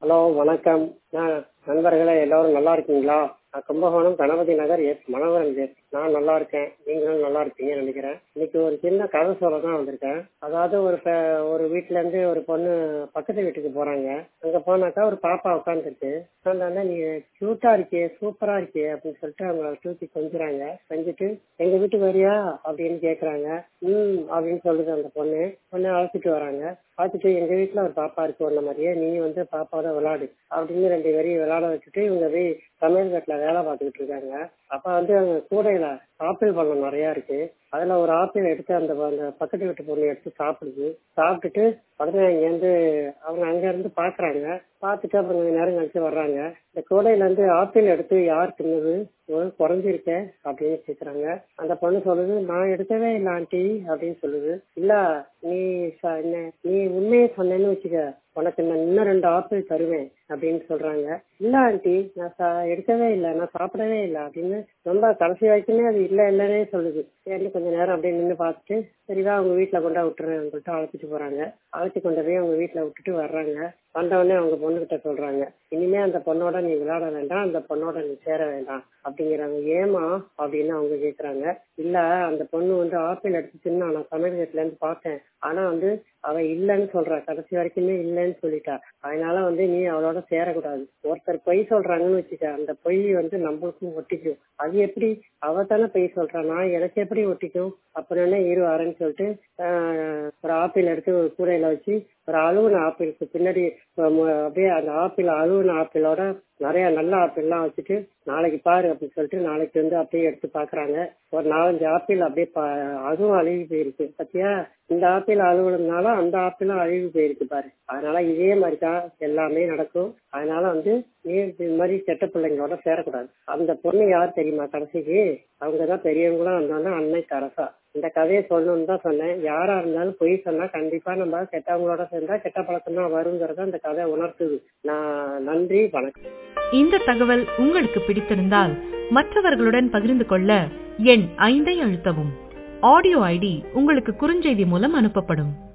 hello வணக்கம் நான் நண்பர்களே எல்லாரும் நல்லா இருக்கீங்களா நான் கும்பகோணம் கணபதி நகர் எஸ் மனோகரன் பேர் நான் நல்லா இருக்கேன் நீங்களும் நல்லா இருப்பீங்கன்னு நினைக்கிறேன் இன்னைக்கு ஒரு சின்ன கதை சொல்ல தான் வந்திருக்கேன் அதாவது ஒரு ப- ஒரு வீட்ல இருந்து ஒரு பொண்ணு பக்கத்து வீட்டுக்கு போறாங்க அங்க போனாக்கா ஒரு பாப்பா உட்காந்துருக்கு உட்காந்தாங்க நீ கியூட்டா இருக்கே சூப்பரா இருக்கே அப்படின்னு சொல்லிட்டு அவங்கள தூக்கி கொஞ்சுறாங்க செஞ்சுட்டு எங்க வீட்டுக்கு வரியா அப்படின்னு கேக்குறாங்க ம் அப்படின்னு சொல்லுது அந்த பொண்ணு பொண்ணு அழைச்சிட்டு வராங்க பார்த்துட்டு எங்க வீட்டுல ஒரு பாப்பா இருக்கு ஒன்ன மாதிரியே நீ வந்து பாப்பாவோட விளையாடு அப்படின்னு ரெண்டு பேரையும் விளையாட வச்சுட்டு இவங்க போய் சமையல் கட்டில வேலை பார்த்துக்கிட்டு இருக்காங்க அப்ப வந்து அவங்க கூடையில ஆப்பிள் பழம் நிறைய இருக்கு அதுல ஒரு ஆப்பிள் எடுத்து அந்த அந்த பக்கத்து வீட்டு பொண்ணு எடுத்து சாப்பிடுது சாப்பிட்டுட்டு உடனே இங்க இருந்து அவங்க அங்க இருந்து பாக்குறாங்க பார்த்துட்டு அப்புறம் கொஞ்ச நேரம் கழிச்சு வர்றாங்க இந்த கூடையில இருந்து ஆப்பிள் எடுத்து யார் தின்னது ஒரு குறைஞ்சிருக்க அப்படின்னு கேக்குறாங்க அந்த பொண்ணு சொல்லுது நான் எடுக்கவே இல்லை ஆண்டி அப்படின்னு சொல்லுது இல்ல நீ ச- என்ன- நீ உண்மையை சொன்னேன்னு வச்சுக்க உனக்கு நான் இன்னும் ரெண்டு ஆப்பிள் தருவேன் அப்படின்னு சொல்றாங்க இல்ல ஆண்டி நான் சா- எடுக்கவே இல்லை நான் சாப்பிடவே இல்லை அப்படின்னு ரொம்ப கடைசி வரைக்குமே அது இல்ல இல்லன்னே சொல்லுது சரி கொஞ்ச நேரம் அப்படியே நின்று பார்த்துட்டு சரிவா அவங்க வீட்டுல கொண்டா விட்டுறேன் சொல்லிட்டு அழைச்சிட்டு போறாங்க அழைச்சி கொண்டு போய் அவங்க வீட்டுல விட்டுட்டு வர்றாங்க வந்தவொடனே அவங்க பொண்ணுகிட்ட சொல்றாங்க இனிமே அந்த பொண்ணோட நீ விளையாட வேண்டாம் அந்த பொண்ணோட நீ சேர வேண்டாம் அப்படிங்கிறாங்க ஏமா அப்படின்னு அவங்க கேக்குறாங்க இல்ல அந்த பொண்ணு வந்து ஆப்பிள் எடுத்து தின்னா நான் சமையல் வீட்டுல இருந்து பார்த்தேன் ஆனா வந்து அவ இல்லைன்னு சொல்றா கடைசி வரைக்குமே இல்லைன்னு சொல்லிட்டா அதனால வந்து நீ அவளோட சேரக்கூடாது ஒருத்தர் பொய் சொல்றாங்கன்னு வச்சுக்க அந்த பொய் வந்து நம்மளுக்கும் ஒட்டிக்கும் அது எப்படி அவ தானே பொய் சொல்றா நான் எனக்கு எப்படி ஒட்டிக்கும் அப்புறம் என்ன இரு வரேன்னு சொல்லிட்டு ஆஹ், ஒரு ஆப்பிள் எடுத்து ஒரு கூடையில வச்சு ஒரு அழுவுன ஆப்பிளுக்கு பின்னாடி அஹ், மு- அப்படியே அந்த ஆப்பிள் அழுவுன ஆப்பிளோட நிறைய நல்ல ஆப்பிள்லாம் வச்சுட்டு நாளைக்கு பாரு அப்படின்னு சொல்லிட்டு நாளைக்கு வந்து அப்படியே எடுத்து பாக்குறாங்க ஒரு நாலஞ்சு ஆப்பிள் அப்படியே பா- அதுவும் அழுகி போயிருக்கு பத்தியா இந்த ஆப்பிள் அழுகுனதுனால அந்த ஆப்பிளும் அழுகி போயிருக்கு பாரு அதனால இதே மாதிரி தான் எல்லாமே நடக்கும் அதனால வந்து நீ இது மாதிரி கெட்ட பிள்ளைங்களோட சேரக்கூடாது அந்த பொண்ணு யார் தெரியுமா கடைசிக்கு அவங்கதான் பெரியவங்களும் இருந்தாலும் அன்னை தரசா இந்த கதையை சொல்லணும்னு தான் சொன்னேன் யாரா இருந்தாலும் பொய் சொன்னா கண்டிப்பா நம்ம கெட்டவங்களோட சேர்ந்தா கெட்ட பழக்கம் தான் வருங்கிறத அந்த கதை உணர்த்துது நான் நன்றி வணக்கம் இந்த தகவல் உங்களுக்கு பிடித்திருந்தால் மற்றவர்களுடன் பகிர்ந்து கொள்ள எண் ஐந்தை அழுத்தவும் ஆடியோ ஐடி உங்களுக்கு குறுஞ்செய்தி மூலம் அனுப்பப்படும்